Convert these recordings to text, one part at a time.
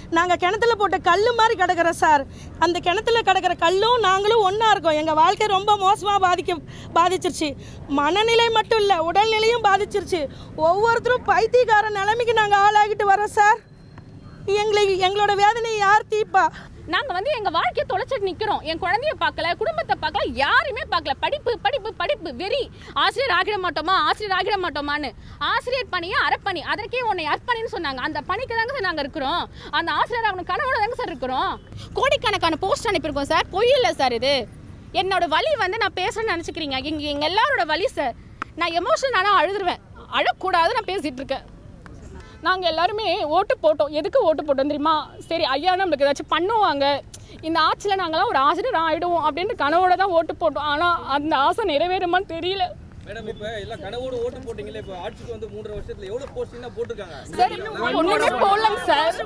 நாங்கள் கிணத்துல போட்ட கல் மாதிரி கிடக்குறோம் சார் அந்த கிணத்துல கிடக்கிற கல்லும் நாங்களும் ஒன்றா இருக்கோம் எங்கள் வாழ்க்கை ரொம்ப மோசமாக பாதிக்க பாதிச்சிருச்சு மனநிலை மட்டும் இல்லை உடல்நிலையும் பாதிச்சிருச்சு ஒவ்வொருத்தரும் பைத்தியக்கார நிலைமைக்கு நாங்கள் ஆளாகிட்டு வரோம் சார் எங்களை எங்களோட வேதனையை யார் தீப்பா நாங்க வந்து எங்க வாழ்க்கையை தொலைச்சிட்டு நிக்கிறோம் என் குழந்தைய பார்க்கல குடும்பத்தை பார்க்கல யாருமே பார்க்கல படிப்பு படிப்பு படிப்பு வெறி ஆசிரியர் ஆகிட மாட்டோமா ஆசிரியர் ஆகிட மாட்டோமான்னு ஆசிரியர் பணியை அறப்பணி அதற்கே உன்னை அர்ப்பணின்னு சொன்னாங்க அந்த பணிக்கு தாங்க சார் நாங்க இருக்கிறோம் அந்த ஆசிரியர் அவனுக்கு கனவோட தாங்க சார் இருக்கிறோம் கோடிக்கணக்கான போஸ்ட் அனுப்பியிருக்கோம் சார் பொய் இல்லை சார் இது என்னோட வலி வந்து நான் பேசுறேன்னு நினச்சிக்கிறீங்க எங்க எங்க எல்லாரோட வலி சார் நான் எமோஷனல் ஆனால் அழுதுருவேன் அழக்கூடாது நான் பேசிட்டு இருக்கேன் நாங்கள் எல்லாருமே ஓட்டு போட்டோம் எதுக்கு ஓட்டு போட்டோம் தெரியுமா சரி ஐயா நம்மளுக்கு ஏதாச்சும் பண்ணுவாங்க இந்த ஆட்சியில் நாங்களாம் ஒரு ஆசிரியர் ஆகிடுவோம் அப்படின்ட்டு கனவோட தான் ஓட்டு போட்டோம் ஆனால் அந்த ஆசை நிறைவேறுமான்னு தெரியல மேடம் இப்ப எல்லாம் கனவோட ஓட்டு போட்டீங்களே இப்ப ஆட்சிக்கு வந்து மூன்றரை வருஷத்துல எவ்வளவு போஸ்டிங் தான் போட்டிருக்காங்க சரி ஒன்றுமே போடலங்க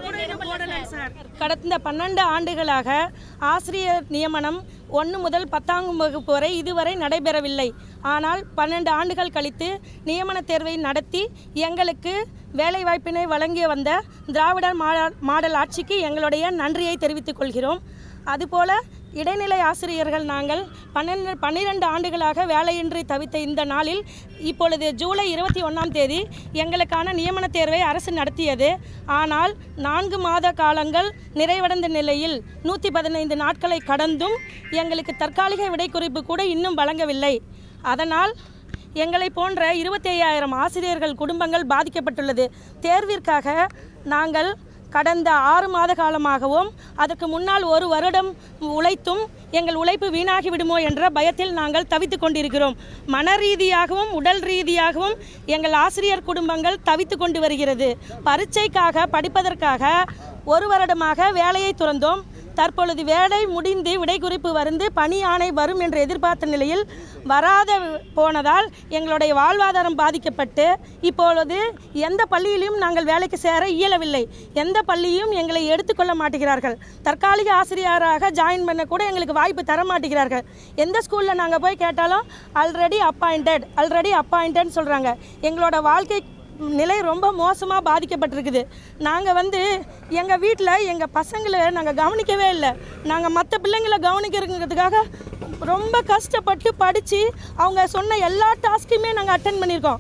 சார் கடந்த பன்னெண்டு ஆண்டுகளாக ஆசிரியர் நியமனம் ஒன்று முதல் பத்தாம் வகுப்பு வரை இதுவரை நடைபெறவில்லை ஆனால் பன்னெண்டு ஆண்டுகள் கழித்து நியமன தேர்வை நடத்தி எங்களுக்கு வேலைவாய்ப்பினை வழங்கி வந்த திராவிடர் மாடல் மாடல் ஆட்சிக்கு எங்களுடைய நன்றியை தெரிவித்துக் கொள்கிறோம் அதுபோல இடைநிலை ஆசிரியர்கள் நாங்கள் பன்னெண்டு பன்னிரெண்டு ஆண்டுகளாக வேலையின்றி தவித்த இந்த நாளில் இப்பொழுது ஜூலை இருபத்தி ஒன்றாம் தேதி எங்களுக்கான நியமன தேர்வை அரசு நடத்தியது ஆனால் நான்கு மாத காலங்கள் நிறைவடைந்த நிலையில் நூற்றி பதினைந்து நாட்களை கடந்தும் எங்களுக்கு தற்காலிக விடைக்குறிப்பு கூட இன்னும் வழங்கவில்லை அதனால் எங்களை போன்ற இருபத்தி ஐயாயிரம் ஆசிரியர்கள் குடும்பங்கள் பாதிக்கப்பட்டுள்ளது தேர்விற்காக நாங்கள் கடந்த ஆறு மாத காலமாகவும் அதற்கு முன்னால் ஒரு வருடம் உழைத்தும் எங்கள் உழைப்பு வீணாகி விடுமோ என்ற பயத்தில் நாங்கள் தவித்து கொண்டிருக்கிறோம் மன ரீதியாகவும் உடல் ரீதியாகவும் எங்கள் ஆசிரியர் குடும்பங்கள் தவித்து கொண்டு வருகிறது பரீட்சைக்காக படிப்பதற்காக ஒரு வருடமாக வேலையை துறந்தோம் தற்பொழுது வேலை முடிந்து விடைக்குறிப்பு வந்து பணி ஆணை வரும் என்று எதிர்பார்த்த நிலையில் வராத போனதால் எங்களுடைய வாழ்வாதாரம் பாதிக்கப்பட்டு இப்பொழுது எந்த பள்ளியிலும் நாங்கள் வேலைக்கு சேர இயலவில்லை எந்த பள்ளியும் எங்களை எடுத்துக்கொள்ள மாட்டேங்கிறார்கள் தற்காலிக ஆசிரியராக ஜாயின் பண்ண கூட எங்களுக்கு வாய்ப்பு தர மாட்டேங்கிறார்கள் எந்த ஸ்கூலில் நாங்கள் போய் கேட்டாலும் ஆல்ரெடி அப்பாயிண்டட் ஆல்ரெடி அப்பாயிண்டட்னு சொல்கிறாங்க எங்களோட வாழ்க்கை நிலை ரொம்ப மோசமாக பாதிக்கப்பட்டிருக்குது நாங்கள் வந்து எங்கள் வீட்டில் எங்கள் பசங்களை நாங்கள் கவனிக்கவே இல்லை நாங்கள் மற்ற பிள்ளைங்களை கவனிக்கிறதுக்காக ரொம்ப கஷ்டப்பட்டு படித்து அவங்க சொன்ன எல்லா டாஸ்க்குமே நாங்கள் அட்டன் பண்ணியிருக்கோம்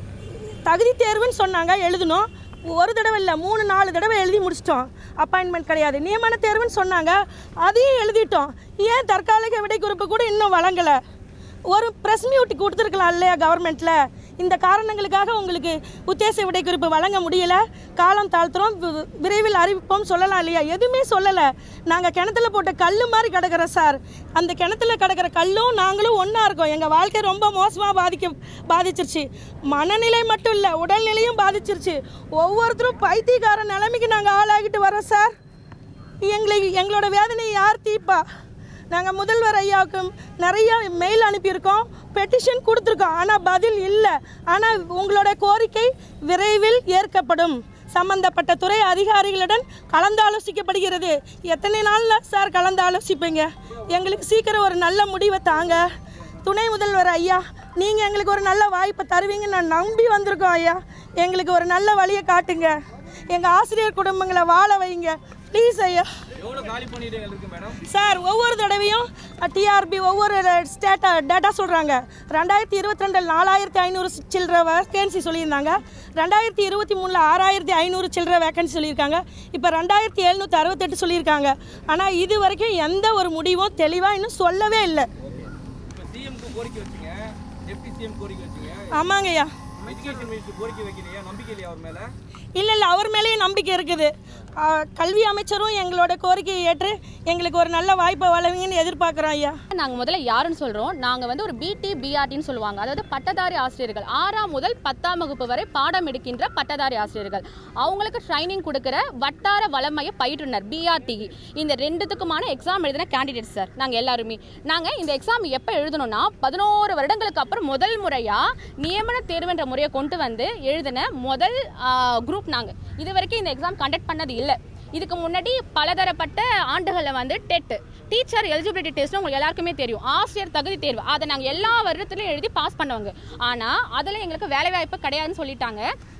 தகுதி தேர்வுன்னு சொன்னாங்க எழுதணும் ஒரு தடவை இல்லை மூணு நாலு தடவை எழுதி முடிச்சிட்டோம் அப்பாயின்மெண்ட் கிடையாது நியமன தேர்வுன்னு சொன்னாங்க அதையும் எழுதிட்டோம் ஏன் தற்காலிக விடைக்குறிப்பு கூட இன்னும் வழங்கலை ஒரு ப்ரெஸ் மியூட் கொடுத்துருக்கலாம் இல்லையா கவர்மெண்ட்டில் இந்த காரணங்களுக்காக உங்களுக்கு உத்தேச விடைக்குறிப்பு வழங்க முடியல காலம் தாழ்த்துறோம் வி- விரைவில் அறிவிப்போம் சொல்லலாம் இல்லையா எதுவுமே சொல்லலை நாங்கள் கிணத்துல போட்ட கல் மாதிரி கிடக்குறோம் சார் அந்த கிணத்துல கிடக்கிற கல்லும் நாங்களும் ஒன்றா இருக்கோம் எங்கள் வாழ்க்கை ரொம்ப மோசமாக பாதிக்க பாதிச்சிருச்சு மனநிலை மட்டும் இல்லை உடல்நிலையும் பாதிச்சிருச்சு ஒவ்வொருத்தரும் பைத்தியக்கார நிலைமைக்கு நாங்கள் ஆளாகிட்டு வரோம் சார் எங்களை எங்களோட வேதனையை யார் தீப்பா நாங்கள் முதல்வர் ஐயாவுக்கு நிறைய மெயில் அனுப்பியிருக்கோம் பெட்டிஷன் கொடுத்துருக்கோம் ஆனால் பதில் இல்லை ஆனால் உங்களோட கோரிக்கை விரைவில் ஏற்கப்படும் சம்பந்தப்பட்ட துறை அதிகாரிகளுடன் கலந்தாலோசிக்கப்படுகிறது எத்தனை நாளில் சார் கலந்தாலோசிப்பீங்க எங்களுக்கு சீக்கிரம் ஒரு நல்ல முடிவை தாங்க துணை முதல்வர் ஐயா நீங்கள் எங்களுக்கு ஒரு நல்ல வாய்ப்பை தருவீங்கன்னு நான் நம்பி வந்திருக்கோம் ஐயா எங்களுக்கு ஒரு நல்ல வழியை காட்டுங்க எங்கள் ஆசிரியர் குடும்பங்களை வாழ வைங்க ப்ளீஸ் ஐயா எவ்வளவு காலி பண்ணிட்டீங்க இருக்கு மேடம் சார் ஒவ்வொரு தடவையும் டிஆர்பி ஒவ்வொரு ஸ்டேட்டா டேட்டா சொல்கிறாங்க ரெண்டாயிரத்தி இருபத்தி ரெண்டில் நாலாயிரத்தி ஐநூறு சில்லற வேக்கன்சி சொல்லியிருந்தாங்க ரெண்டாயிரத்தி இருபத்தி மூணில் ஆறாயிரத்தி ஐநூறு சில்லற வேக்கன்சி சொல்லியிருக்காங்க இப்போ ரெண்டாயிரத்தி எழுநூற்றி அறுபத்தெட்டு சொல்லியிருக்காங்க ஆனால் இது வரைக்கும் எந்த ஒரு முடிவும் தெளிவாக இன்னும் சொல்லவே இல்லை இப்ப சிஎம்க்கு கோரிக்கை வச்சீங்க டெப்டி சிஎம் கோரிக்கை வச்சீங்க ஆமாங்கய்யா எஜுகேஷன் மினிஸ்டர் கோரிக்கை வைக்கலையா நம்பிக்கை இல்லையா அவர் மேல இல்லை இல்லை அவர் மேலேயும் நம்பிக்கை இருக்குது ஆ, கல்வி அமைச்சரும் எங்களோட கோரிக்கையை ஏற்று எங்களுக்கு ஒரு நல்ல வாய்ப்பை வழங்குங்கன்னு எதிர்பார்க்குறோம் ஐயா நாங்கள் முதல்ல யாருன்னு சொல்கிறோம் நாங்கள் வந்து ஒரு பிடி பிஆர்டின்னு சொல்லுவாங்க அதாவது பட்டதாரி ஆசிரியர்கள் ஆறாம் முதல் பத்தாம் வகுப்பு வரை பாடம் எடுக்கின்ற பட்டதாரி ஆசிரியர்கள் அவங்களுக்கு ட்ரைனிங் கொடுக்குற வட்டார வளமைய பயிற்றுனர் பிஆர்டி இந்த ரெண்டுத்துக்குமான எக்ஸாம் எழுதின கேண்டிடேட் சார் நாங்கள் எல்லாருமே நாங்கள் இந்த எக்ஸாம் எப்போ எழுதணும்னா பதினோரு வருடங்களுக்கு அப்புறம் முதல் முறையாக நியமன தேர்வுன்ற முறையை கொண்டு வந்து எழுதின முதல் குரூப் நாங்கள் இது வரைக்கும் இந்த எக்ஸாம் கண்டக்ட் பண்ணது இல்லை இதுக்கு முன்னாடி பலதரப்பட்ட ஆண்டுகளில் வந்து டெட் டீச்சர் எலிஜிபிலிட்டி டெஸ்ட் உங்களுக்கு எல்லாருக்குமே தெரியும் ஆசிரியர் தகுதி தேர்வு அதை நாங்கள் எல்லா வருடத்துலையும் எழுதி பாஸ் பண்ணவங்க ஆனால் அதில் எங்களுக்கு வேலை வாய்ப்பு கிடையாதுன்னு சொல்லிட்டாங்க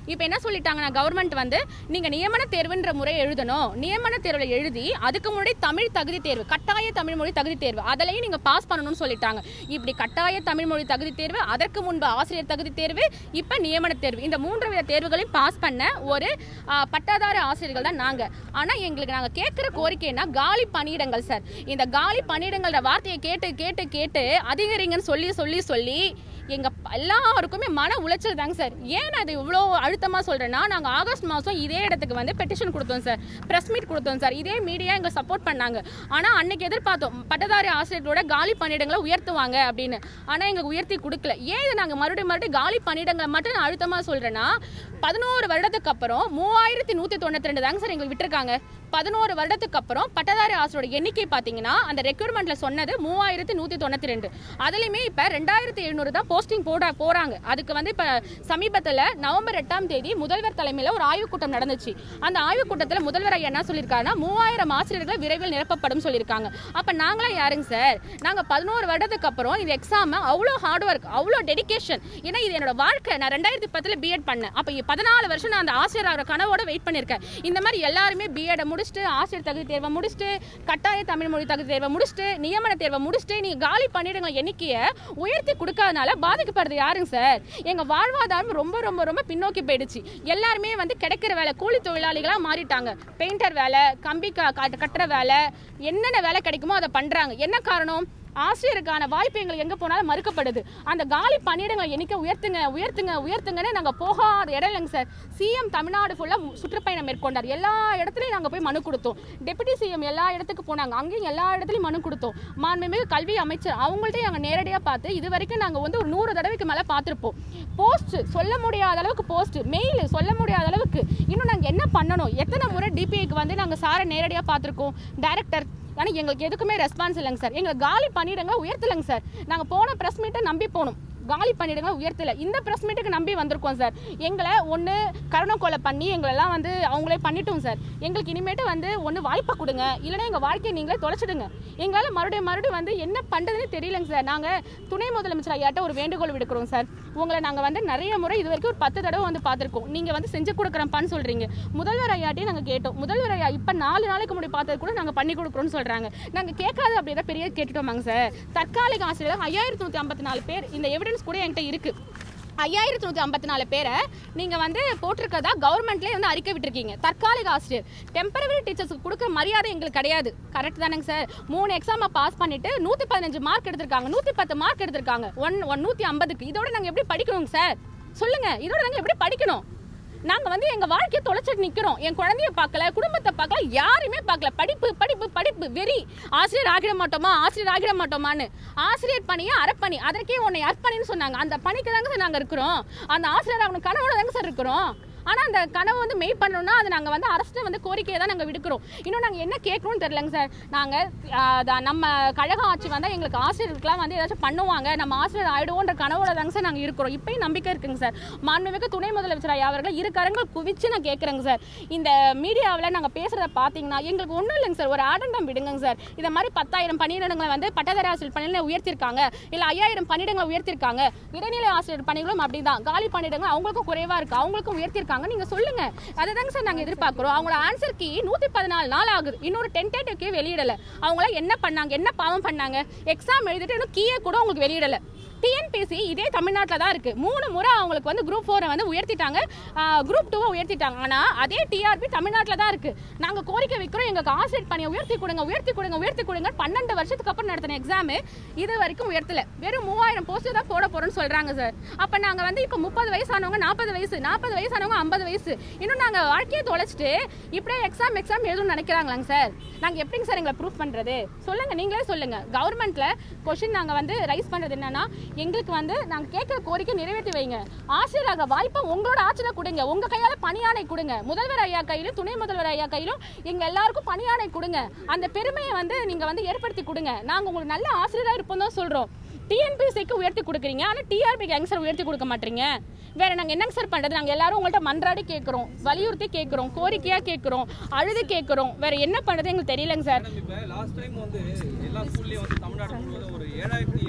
இப்போ என்ன சொல்லிட்டாங்கன்னா கவர்மெண்ட் வந்து நீங்க நியமன தேர்வுன்ற முறை எழுதணும் நியமன தேர்வில் எழுதி அதுக்கு முன்னாடி தமிழ் தகுதி தேர்வு கட்டாய தமிழ் மொழி தகுதி தேர்வு அதிலையும் நீங்க பாஸ் பண்ணணும்னு சொல்லிட்டாங்க இப்படி கட்டாய தமிழ் மொழி தகுதி தேர்வு அதற்கு முன்பு ஆசிரியர் தகுதி தேர்வு இப்போ நியமன தேர்வு இந்த மூன்று வித தேர்வுகளையும் பாஸ் பண்ண ஒரு ஆ, பட்டாதார ஆசிரியர்கள் தான் நாங்க ஆனா எங்களுக்கு நாங்க கேட்குற கோரிக்கைனா காலி பணியிடங்கள் சார் இந்த காலி பணியிடங்கள்ன்ற வார்த்தையை கேட்டு கேட்டு கேட்டு அதிகரிங்கன்னு சொல்லி சொல்லி சொல்லி எங்க ப- எல்லாருக்குமே மன உளைச்சல் தாங்க சார் ஏன் நான் இது இவ்வளோ அழுத்தமா சொல்றேன்னா நாங்க ஆகஸ்ட் மாசம் இதே இடத்துக்கு வந்து பெட்டிஷன் கொடுத்தோம் சார் பிரஸ் மீட் கொடுத்தோம் சார் இதே மீடியா எங்க சப்போர்ட் பண்ணாங்க ஆனா அன்னைக்கு எதிர்பார்த்தோம் பட்டதாரி ஆசிரியர்களோட காலி பணியிடங்களை உயர்த்துவாங்க அப்படின்னு ஆனா எங்களுக்கு உயர்த்தி கொடுக்கல ஏன் இது நாங்க மறுபடியும் மறுபடியும் காலி பணியிடங்களை மட்டும் நான் அழுத்தமா சொல்றேன்னா பதினோரு வருடத்துக்கு அப்புறம் மூவாயிரத்தி நூத்தி தொண்ணூத்தி ரெண்டு தாங்க சார் எங்களுக்கு விட்டுருக்காங்க பதினோரு வருடத்துக்கு அப்புறம் பட்டதாரி ஆசிரியரோட எண்ணிக்கை பார்த்தீங்கன்னா அந்த ரெக்யூர்மெண்ட்ல சொன்னது மூவாயிரத்தி நூத்தி தொண்ணூத்தி ரெண்டு அதுலயுமே இப்ப ரெண்டாயிரத்தி எழுநூறு தான் போஸ்டிங் போட போறாங்க அதுக்கு வந்து இப்ப சமீபத்துல நவம்பர் எட்டாம் தேதி முதல்வர் தலைமையில ஒரு ஆய்வுக் கூட்டம் நடந்துச்சு அந்த ஆய்வுக் கூட்டத்துல முதல்வர் ஐயா என்ன சொல்லியிருக்காருன்னா மூவாயிரம் ஆசிரியர்கள் விரைவில் நிரப்பப்படும் சொல்லியிருக்காங்க அப்ப நாங்களா யாருங்க சார் நாங்க பதினோரு வருடத்துக்கு அப்புறம் இந்த எக்ஸாம் அவ்வளோ ஹார்ட் ஒர்க் அவ்வளோ டெடிகேஷன் ஏன்னா இது என்னோட வாழ்க்கை நான் ரெண்டாயிரத்தி பத்துல பிஎட் பண்ணேன் அப்ப இ- பதினாலு வருஷம் நான் அந்த ஆசிரியர் ஆகிற கனவோட வெயிட் பண்ணியிருக்கேன் இந்த மாதிரி எல்லாருமே பிஎட் முடிச்சுட்டு ஆசிரியர் தகுதி தேர்வை முடிச்சுட்டு கட்டாய தமிழ் மொழி தகுதி தேர்வை முடிச்சுட்டு நியமன தேர்வை முடிச்சுட்டு நீங்க காலி பணியிடங்கள் எண்ணிக்கையை உயர்த்தி கொடுக்காதனால பாதிக்கப்படுறது யாருங்க சார் எங்க வாழ்வாதாரம் ரொம்ப ரொம்ப ரொம்ப பின்னோக்கி போயிடுச்சு எல்லாருமே வந்து கிடைக்கிற வேலை கூலி தொழிலாளிகளா மாறிட்டாங்க பெயிண்டர் வேலை கம்பி க- கட்ட- கட்டுற வேலை என்னென்ன வேலை கிடைக்குமோ அதை பண்றாங்க என்ன காரணம் ஆசிரியருக்கான வாய்ப்பு எங்களுக்கு எங்க போனாலும் மறுக்கப்படுது அந்த காலி பணியிடங்களை எண்ணிக்கை உயர்த்துங்க உயர்த்துங்க உயர்த்துங்கன்னு நாங்க போகாத இடம் இல்லைங்க சார் சிஎம் தமிழ்நாடு ஃபுல்லா சுற்றுப்பயணம் மேற்கொண்டார் எல்லா இடத்துலயும் நாங்க போய் மனு கொடுத்தோம் டெபுட்டி சிஎம் எல்லா இடத்துக்கு போனாங்க அங்கேயும் எல்லா இடத்துலயும் மனு கொடுத்தோம் மாண்புமிகு கல்வி அமைச்சர் அவங்கள்ட்ட நாங்க நேரடியா பார்த்து இது வரைக்கும் நாங்க வந்து ஒரு நூறு தடவைக்கு மேல பார்த்திருப்போம் போஸ்ட் சொல்ல முடியாத அளவுக்கு போஸ்ட் மெயில் சொல்ல முடியாத அளவுக்கு இன்னும் நாங்க என்ன பண்ணணும் எத்தனை முறை டிபிஐக்கு வந்து நாங்க சாரை நேரடியா பார்த்திருக்கோம் டைரக்டர் ஆனால் எங்களுக்கு எதுக்குமே ரெஸ்பான்ஸ் இல்லைங்க சார் எங்களுக்கு காலி பண்ணிடுங்க உயர்த்தலைங்க சார் நாங்கள் போன ப்ரெஸ் மீட்டை நம்பி போனோம் காலி பண்ணிடுங்க உயர்த்தல இந்த ப்ரெஸ் மீட்டுக்கு நம்பி வந்திருக்கோம் சார் எங்களை ஒன்று கருணை கொலை பண்ணி எங்களெல்லாம் வந்து அவங்களே பண்ணிட்டோம் சார் எங்களுக்கு இனிமேட்டு வந்து ஒன்று வாய்ப்பை கொடுங்க இல்லைன்னா எங்கள் வாழ்க்கையை நீங்களே தொலைச்சிடுங்க எங்களால் மறுபடியும் மறுபடியும் வந்து என்ன பண்ணுறதுன்னு தெரியலங்க சார் நாங்கள் துணை முதலமைச்சர் ஐயாட்ட ஒரு வேண்டுகோள் விடுக்கிறோம் சார் உங்களை நாங்கள் வந்து நிறைய முறை இது வரைக்கும் ஒரு பத்து தடவை வந்து பார்த்துருக்கோம் நீங்கள் வந்து செஞ்சு கொடுக்குறப்பான்னு சொல்கிறீங்க முதல்வர் ஐயாட்டையும் நாங்கள் கேட்டோம் முதல்வர் ஐயா இப்போ நாலு நாளைக்கு முன்னாடி பார்த்தது கூட நாங்கள் பண்ணி கொடுக்குறோம்னு சொல்கிறாங்க நாங்கள் கேட்காத அப்படி ஏதாவது பெரிய கேட்டுட்டோமாங்க சார் தற்காலிக ஆசிரியர் ஐயாயிரத்தி நூற்றி ஐம்பத்தி நாலு பேர் இந்த எவிடன்ஸ் கூட என்கிட்ட இருக்குது ஐயாயிரத்தி நூற்றி ஐம்பத்தி நாலு பேரை நீங்கள் வந்து போட்டிருக்கதா கவர்மெண்ட்லேயே வந்து அறிக்கை விட்டுருக்கீங்க தற்காலிக ஆசிரியர் டெம்பரவரி டீச்சர்ஸ்க்கு கொடுக்குற மரியாதை எங்களுக்கு கிடையாது கரெக்ட் தானேங்க சார் மூணு எக்ஸாமை பாஸ் பண்ணிட்டு நூற்றி பதினஞ்சு மார்க் எடுத்திருக்காங்க நூற்றி பத்து மார்க் எடுத்திருக்காங்க ஒன் ஒன் நூற்றி ஐம்பதுக்கு இதோட நாங்கள் எப்படி படிக்கணுங்க சார் சொல்லுங்க இதோட நாங்கள் எப்படி படிக்கணும் நாங்க வந்து எங்க வாழ்க்கையை தொலைச்சிட்டு நிக்கிறோம் என் குழந்தைய பார்க்கல குடும்பத்தை பார்க்கல யாருமே பார்க்கல படிப்பு படிப்பு படிப்பு வெறி ஆசிரியர் ஆகிட மாட்டோமா ஆசிரியர் ஆகிட மாட்டோமான்னு ஆசிரியர் பணியை அறப்பணி அதற்கே உன்னை அர்ப்பணின்னு சொன்னாங்க அந்த பணிக்கு தாங்க சார் நாங்க இருக்கிறோம் அந்த ஆசிரியர் அவனுக்கு கனவோட தாங்க சார் இருக்கிறோம் ஆனா அந்த கனவை வந்து மெய் பண்ணணும்னா அது நாங்க வந்து அரசு வந்து கோரிக்கையை தான் நாங்க விடுக்கிறோம் இன்னும் நாங்க என்ன கேட்கணும்னு தெரியலங்க சார் நாங்க ஆஹ், த- நம்ம கழக ஆட்சி வந்தா எங்களுக்கு ஆசிரியர்களுக்குலாம் வந்து ஏதாச்சும் பண்ணுவாங்க நம்ம ஆசிரியர் ஆயிடுவோன்ற கனவோட தாங்க சார் நாங்க இருக்கிறோம் இப்பயும் நம்பிக்கை இருக்குங்க சார் மாண்புமிகு துணை முதலமைச்சர் ஐயா அவர்கள் இரு கரங்கள் குவிச்சு நான் கேட்குறேங்க சார் இந்த மீடியாவில் நாங்கள் பேசுகிறத பார்த்தீங்கன்னா எங்களுக்கு ஒன்றும் இல்லைங்க சார் ஒரு ஆடங்கம் விடுங்க சார் இந்த மாதிரி பத்தாயிரம் பணியிடங்களை வந்து பட்டதாரி ஆசிரியர் பணியில உயர்த்திருக்காங்க இல்லை ஐயாயிரம் பணியிடங்களை உயர்த்திருக்காங்க இடைநிலை ஆசிரியர் பணிகளும் அப்படிதான் காலி பணியிடங்கள் அவங்களுக்கும் குறைவாக இருக்குது அவங்களுக்கும் உயர்த்திருக்காங்க நீங்கள் சொல்லுங்க அதை தாங்க சார் நாங்கள் எதிர்பார்க்குறோம் அவங்களோட ஆன்சர் கீ நூற்றி பதினாலு நாள் ஆகுது இன்னொரு டென்டேட்டிவ் கீ வெளியிடலை அவங்களாம் என்ன பண்ணாங்க என்ன பாவம் பண்ணாங்க எக்ஸாம் எழுதிட்டு இன்னும் கீயை கூட உங்களுக்கு வெளியிடலை டிஎன்பிசி இதே தமிழ்நாட்டில் தான் இருக்கு மூணு முறை அவங்களுக்கு வந்து குரூப் ஃபோரை வந்து உயர்த்திட்டாங்க குரூப் டூவை உயர்த்திட்டாங்க ஆனால் அதே டிஆர்பி தமிழ்நாட்டில் தான் இருக்கு நாங்கள் கோரிக்கை வைக்கிறோம் எங்களுக்கு ஆசிரியர் பணியை உயர்த்தி கொடுங்க உயர்த்தி கொடுங்க உயர்த்தி கொடுங்க பன்னெண்டு வருஷத்துக்கு அப்புறம் நடத்தின எக்ஸாமு இது வரைக்கும் உயர்த்தல வெறும் மூவாயிரம் போஸ்ட் தான் போட போறோம்னு சொல்றாங்க சார் அப்போ நாங்கள் வந்து இப்போ முப்பது வயசானவங்க நாற்பது வயசு நாற்பது வயசானவங்க ஐம்பது வயசு இன்னும் நாங்கள் வாழ்க்கையை தொலைச்சிட்டு இப்படியே எக்ஸாம் எக்ஸாம் எழுதணும்னு நினைக்கிறாங்களாங்க சார் நாங்கள் எப்படிங்க சார் எங்களை ப்ரூஃப் பண்ணுறது சொல்லுங்க நீங்களே சொல்லுங்க கவர்மெண்ட்ல கொஷின் நாங்கள் வந்து ரைஸ் பண்ணுறது என்னன்னா எங்களுக்கு வந்து நாங்கள் கேட்குற கோரிக்கை நிறைவேற்றி வைங்க ஆசிரியராக வாய்ப்பை உங்களோட ஆட்சியில் கொடுங்க உங்கள் கையால் பணியாணை கொடுங்க முதல்வர் ஐயா கையிலும் துணை முதல்வர் ஐயா கையிலும் எங்கள் எல்லாருக்கும் பணியாணை கொடுங்க அந்த பெருமையை வந்து நீங்கள் வந்து ஏற்படுத்தி கொடுங்க நாங்கள் உங்களுக்கு நல்ல ஆசிரியராக இருப்போம் தான் சொல்கிறோம் டிஎன்பிசிக்கு உயர்த்தி கொடுக்குறீங்க ஆனால் டிஆர்பிக்கு எங்க சார் உயர்த்தி கொடுக்க மாட்டீங்க வேற நாங்கள் என்னங்க சார் பண்ணுறது நாங்கள் எல்லாரும் உங்கள்கிட்ட மன்றாடி கேட்குறோம் வலியுறுத்தி கேட்குறோம் கோரிக்கையாக கேட்குறோம் அழுது கேட்குறோம் வேற என்ன பண்ணுறது எங்களுக்கு தெரியலங்க சார் மேடம் இப்போ லாஸ்ட் டைம் வந்து எல்லா ஸ்கூல்லையும் வந்து தமிழ்நாடு முழுவதும் ஒரு ஏழாயிரத்தி எட்நூறு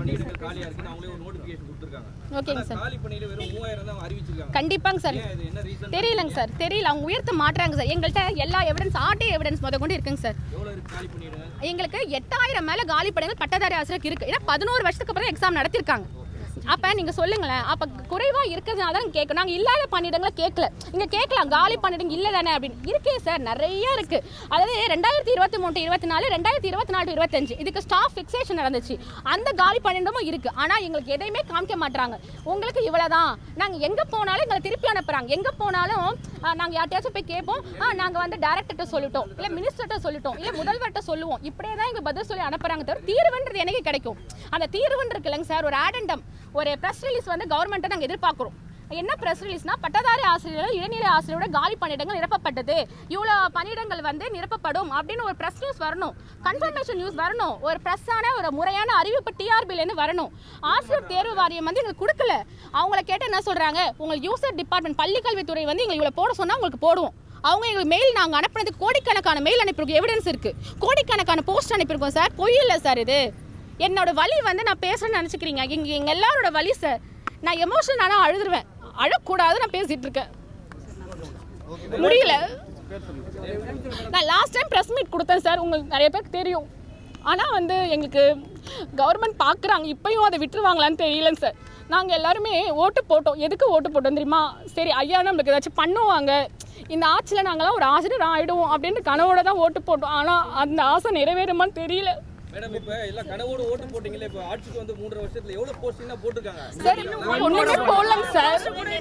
பணியிடங்கள் காலியா இருக்குன்னு அவங்களே ஒரு நோட்டிபிகேஷன் கொடுத்துருக்காங்க ஓகேங்க ஆனா சார் காலி பணியில வெறும் மூவாயிரம் தான் அறிவிச்சிருக்காங்க கண்டிப்பாங்க சார் ஏன் இது என்ன ரீசன் தெரியலங்க சார் தெரியல அவங்க உயர்த்த மாட்டுறாங்க சார் எங்கள்கிட்ட எல்லா எவிடன்ஸ் ஆர்டி எவிடன்ஸ் முத கொண்டு இருக்குங்க சார் எவ்வளவு இருக்கு காலி பணியிடங்கள் எங்களுக்கு எட்டாயிரம் மேல காலி பணிகள் பட்டதாரி ஆசிரியருக்கு இருக்கு ஏன்னா பதினோரு வருஷத்துக்கு அப்புறம் எக்ஸாம் நடத்திருக்காங்க அப்ப நீங்க சொல்லுங்களேன் அப்ப குறைவா இருக்கிறதுனால தான் கேட்கணும் நாங்க இல்லாத பணியிடங்களை கேட்கல இங்க கேட்கலாம் காலி பணியிடம் இல்ல தானே அப்படின்னு இருக்கே சார் நிறைய இருக்கு அதாவது ரெண்டாயிரத்தி இருபத்தி மூணு இருபத்தி நாலு ரெண்டாயிரத்தி இருபத்தி நாலு இருபத்தஞ்சு இதுக்கு ஸ்டாஃப் ஃபிக்சேஷன் நடந்துச்சு அந்த காலி பணியிடமும் இருக்கு ஆனா எங்களுக்கு எதையுமே காமிக்க மாட்டாங்க உங்களுக்கு இவ்வளவுதான் நாங்க எங்க போனாலும் எங்களை திருப்பி அனுப்புறாங்க எங்க போனாலும் ஆ, நாங்க யார்ட்டையாச்சும் போய் கேட்போம் ஆ, நாங்க வந்து டேரக்டர்கிட்ட சொல்லிட்டோம் இல்ல மினிஸ்டர்கிட்ட சொல்லிட்டோம் இல்ல முதல்வர்கிட்ட சொல்லுவோம் இப்படியே தான் எங்க பதில் சொல்லி அனுப்புறாங்க தவிர தீர்வுன்றது எனக்கு கிடைக்கும் அந்த தீர்வுன்னு இருக்குல்லங்க சார் ஒரு ஆடண்டம் ஒரு ப்ரெஸ் ரிலீஸ் வந்து கவர்மெண்ட்டை நாங்க எதிர்பார்க்குறோம் என்ன ப்ரெஸ் ரிலீஸ்னா பட்டதாரி ஆசிரியர்கள் இடைநிலை ஆசிரியரோட காலி பணியிடங்கள் நிரப்பப்பட்டது இவ்வளோ பணியிடங்கள் வந்து நிரப்பப்படும் அப்படின்னு ஒரு ப்ரெஸ் நியூஸ் வரணும் கன்ஃபர்மேஷன் நியூஸ் வரணும் ஒரு ப்ரெஸ்ஸான ஒரு முறையான அறிவிப்பு டிஆர்பிலேருந்து வரணும் ஆசிரியர் தேர்வு வாரியம் வந்து எங்களுக்கு கொடுக்கல அவங்கள கேட்டு என்ன சொல்றாங்க உங்களுக்கு யூசர் டிபார்ட்மெண்ட் பள்ளிக்கல்வித்துறை வந்து எங்களுக்கு இவ்வளோ போட சொன்னா உங்களுக்கு போடுவோம் அவங்க எங்களுக்கு மெயில் நாங்கள் அனுப்புனது கோடிக்கணக்கான மெயில் அனுப்பியிருக்கோம் எவிடன்ஸ் இருக்கு கோடிக்கணக்கான போஸ்ட் அனுப்பியிருக்கோம் சார் பொய் இல்லை சார் இது என்னோட வலி வந்து நான் பேசுறேன்னு நினச்சிக்கிறீங்க எங்க எங்க எல்லாரோட வலி சார் நான் எமோஷனல் ஆனால் அழுதுருவேன் அழக்கூடாது நான் பேசிட்டு இருக்கேன் முடியல நான் லாஸ்ட் டைம் ப்ரெஸ் மீட் கொடுத்தேன் சார் உங்களுக்கு நிறைய பேருக்கு தெரியும் ஆனால் வந்து எங்களுக்கு கவர்மெண்ட் பார்க்குறாங்க இப்பயும் அதை விட்டுருவாங்களான்னு தெரியலங்க சார் நாங்கள் எல்லாருமே ஓட்டு போட்டோம் எதுக்கு ஓட்டு போட்டோம் தெரியுமா சரி ஐயா நம்மளுக்கு ஏதாச்சும் பண்ணுவாங்க இந்த ஆட்சியில் நாங்களாம் ஒரு ஆசிரியர் ஆகிடுவோம் அப்படின்ட்டு கனவோட தான் ஓட்டு போட்டோம் ஆனால் அந்த ஆசை நிறைவேறுமான்னு தெரியல மேடம் இப்ப எல்லாம் கனவோட ஓட்டு போட்டீங்களே இப்ப ஆட்சிக்கு வந்து மூன்றரை வருஷத்துல எவ்வளவு போஸ்டிங் தான் போட்டிருக்காங்க சார் ஒன்றுமே போடலங்க சார்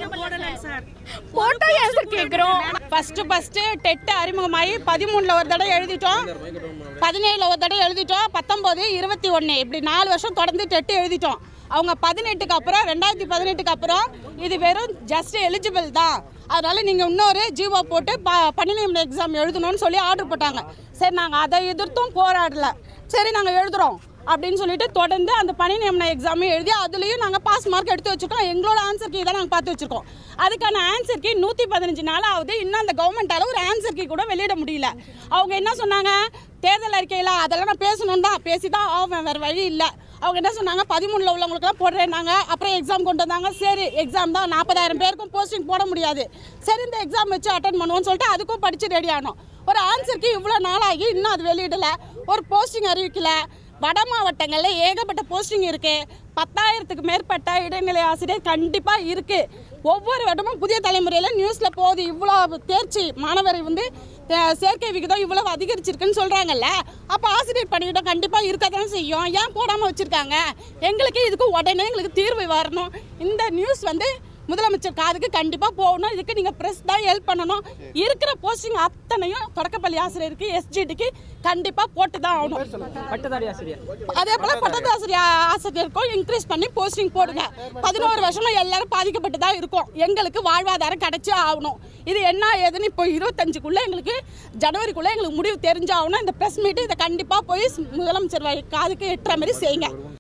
போட்டோ ஏன் சார் கேட்குறோம் ஃபர்ஸ்ட் ஃபர்ஸ்ட் டெட் அறிமுகமாகி பதிமூணுல ஒரு தடவை எழுதிட்டோம் பதினேழுல ஒரு தடவை எழுதிட்டோம் பத்தொம்போது இருபத்தி ஒன்று இப்படி நாலு வருஷம் தொடர்ந்து டெட் எழுதிட்டோம் அவங்க பதினெட்டுக்கு அப்புறம் ரெண்டாயிரத்தி பதினெட்டுக்கு அப்புறம் இது வெறும் ஜஸ்ட் எலிஜிபிள் தான் அதனால நீங்கள் இன்னொரு ஜீவோ போட்டு ப பணி நியமன எக்ஸாம் எழுதணும்னு சொல்லி ஆர்டர் போட்டாங்க சரி நாங்கள் அதை எதிர்த்தும் போராடல சரி நாங்கள் எழுதுறோம் அப்படின்னு சொல்லிட்டு தொடர்ந்து அந்த பணி நியமன எக்ஸாமே எழுதி அதுலேயும் நாங்கள் பாஸ் மார்க் எடுத்து வச்சிருக்கோம் எங்களோட ஆன்சர் கீ தான் நாங்கள் பார்த்து வச்சிருக்கோம் அதுக்கான ஆன்சர் கீ நூற்றி பதினஞ்சு நாள் ஆகுது இன்னும் அந்த கவர்மெண்ட்டால ஒரு ஆன்சர் கீ கூட வெளியிட முடியல அவங்க என்ன சொன்னாங்க தேர்தல் அறிக்கையில் அதெல்லாம் நான் பேசணும் தான் பேசி தான் ஆவேன் வேறு வழி இல்லை அவங்க என்ன சொன்னாங்க பதிமூணில் உள்ளவங்களுக்குலாம் போடுறேன்னாங்க அப்புறம் எக்ஸாம் கொண்டு வந்தாங்க சரி எக்ஸாம் தான் நாற்பதாயிரம் பேருக்கும் போஸ்டிங் போட முடியாது சரி இந்த எக்ஸாம் வச்சு அட்டன் பண்ணுவோம்னு சொல்லிட்டு அதுக்கும் படித்து ரெடி ஆனோம் ஒரு ஆன்சருக்கு இவ்வளோ நாளாகி இன்னும் அது வெளியிடல ஒரு போஸ்டிங் அறிவிக்கல வட மாவட்டங்களில் ஏகப்பட்ட போஸ்டிங் இருக்கு பத்தாயிரத்துக்கு மேற்பட்ட இடைநிலை ஆசிரியர் கண்டிப்பாக இருக்கு ஒவ்வொரு வருடமும் புதிய தலைமுறையில் நியூஸில் போகுது இவ்வளோ தேர்ச்சி மாணவர் வந்து அஹ், சேர்க்கை விகிதம் இவ்வளவு அதிகரிச்சிருக்குன்னு சொல்கிறாங்கல்ல அப்போ ஆசிரியர் பணியிடம் கண்டிப்பாக இருக்க தான் செய்யும் ஏன் போடாமல் வச்சுருக்காங்க எங்களுக்கு இதுக்கு உடனே எங்களுக்கு தீர்வு வரணும் இந்த நியூஸ் வந்து முதலமைச்சர் காதுக்கு கண்டிப்பாக போகணும் இதுக்கு நீங்கள் ப்ரெஸ் தான் ஹெல்ப் பண்ணணும் இருக்கிற போஸ்டிங் அத்தனையும் தொடக்கப்பள்ளி ஆசிரியருக்கு எஸ்ஜிடிக்கு கண்டிப்பாக போட்டு தான் ஆகணும் பட்டதாரி ஆசிரியர் அதே போல பட்டதாசிரியர் ஆசிரியருக்கும் இன்க்ரீஸ் பண்ணி போஸ்டிங் போடுங்க பதினோரு வருஷமா எல்லாரும் பாதிக்கப்பட்டு தான் இருக்கோம் எங்களுக்கு வாழ்வாதாரம் கிடைச்சே ஆகணும் இது என்ன ஏதுன்னு இப்போ இருபத்தஞ்சுக்குள்ள எங்களுக்கு ஜனவரிக்குள்ள எங்களுக்கு முடிவு தெரிஞ்சாகணும் இந்த ப்ரெஸ் மீட் இதை கண்டிப்பாக போய் முதலமைச்சர் காதுக்கு எட்டுற மாதிரி செய்யுங்க